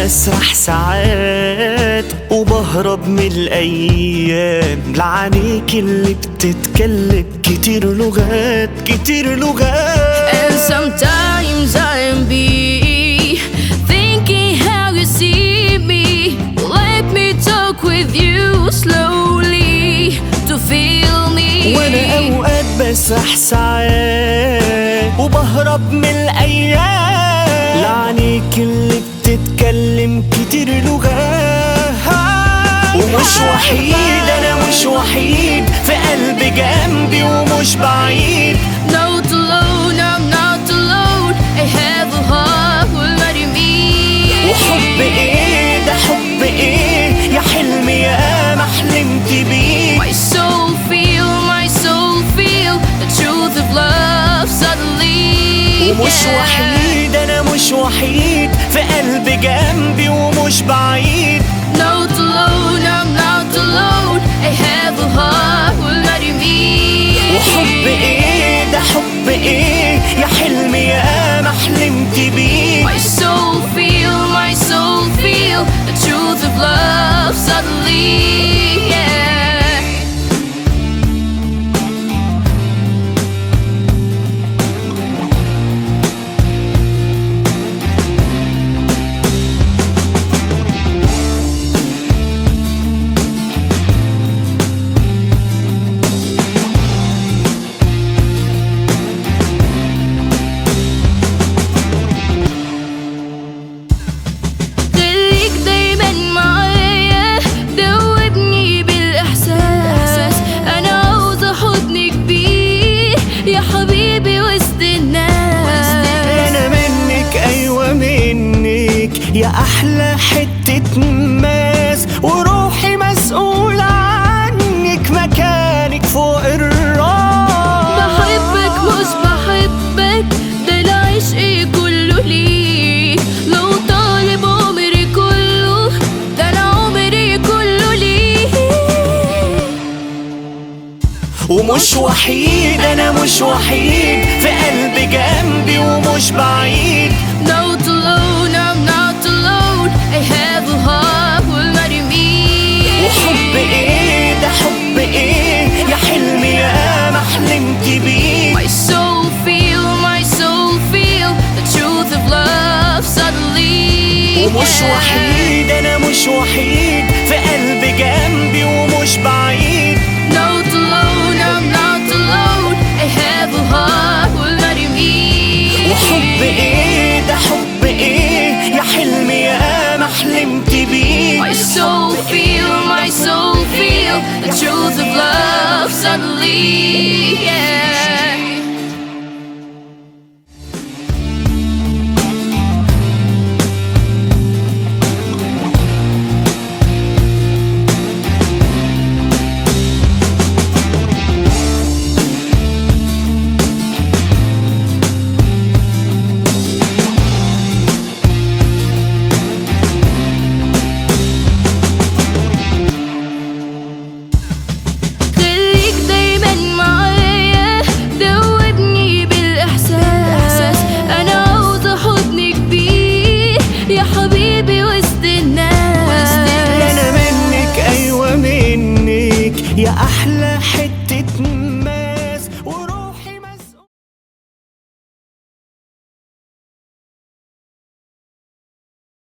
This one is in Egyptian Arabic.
بسرح ساعات وبهرب من الايام لعينيك اللي بتتكلم كتير لغات كتير لغات And sometimes I am be thinking how you see me. Let me talk with you slowly to feel me. وانا اوقات بسرح ساعات وبهرب من الايام لعنيك اللي بتتكلم كتير لغات ومش وحيد انا مش وحيد في قلبي جنبي ومش بعيد Not alone, I'm not alone. I have a heart will let me. وحب ايه ده حب ايه يا حلمي يا ما حلمت بيه My soul feel, my soul feel the truth of love suddenly. ومش yeah. وحيد انا مش وحيد في قلبي جنبي ومش بعيد Not alone, I'm not alone. I have a heart will let me. وحب ايه ده حب ايه يا حلمي يا ما حلمت بيه My soul feel, my soul feel the truth of love suddenly. Yeah. خليك دايما معايا دوبني بالاحساس انا عاوزه حضنك بيه يا حبيبي وسط الناس انا منك ايوه منك يا احلى حتة ماس وروحي مسؤولة عنك مكانك فوق الراس بحبك مش بحبك ده العشق كله ليه لو طالب عمري كله ده انا عمري كله ليه ومش وحيد انا مش وحيد في قلبي جنبي ومش بعيد Not alone, I'm not alone. I have a heart will let me. وحب ايه ده حب ايه يا حلمي يا ما حلمت بيه My soul feel, my soul feel the truth of love suddenly. ومش yeah. وحيد انا مش وحيد في قلبي جنبي ومش بعيد Not alone, I'm not alone. I have a heart will let me. وحب ايه ده حب ايه يا حلمي يا ما حلمت بيه My soul feel, my soul feel the truth of love suddenly. Yeah. خليك دايما معايا دوبني بالاحساس انا عاوزه حضنك بيه يا حبيبي وسط الناس انا منك ايوه منك يا احلى